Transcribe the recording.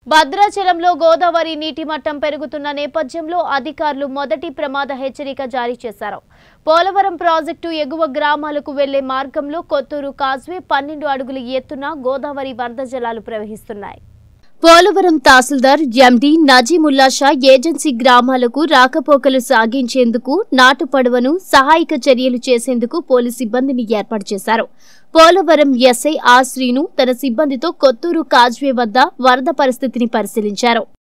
భద్రాచలంలో గోదావరి నీటి మట్టం పెరుగుతున్న నేపథ్యంలో అధికారులు మొదటి ప్రమాద హెచ్చరిక జారీ చేశారు పోలవరం ప్రాజెక్టు ఎగువ గ్రామాలకు వెళ్లే మార్గంలో కొత్తూరు కాజ్వే పన్నెండు అడుగుల ఎత్తున గోదావరి వరద జలాలు ప్రవహిస్తున్నాయి పోలవరం తహసీల్దార్ ఎండి నజీముల్లా షా ఏజెన్సీ గ్రామాలకు రాకపోకలు సాగించేందుకు నాటు పడవను సహాయక చర్యలు చేసేందుకు పోలీసు సిబ్బందిని ఏర్పాటు చేశారు పోలవరం ఎస్ఐ ఆ శ్రీను తన సిబ్బందితో కొత్తూరు కాజ్వే వద్ద వరద పరిస్థితిని పరిశీలించారు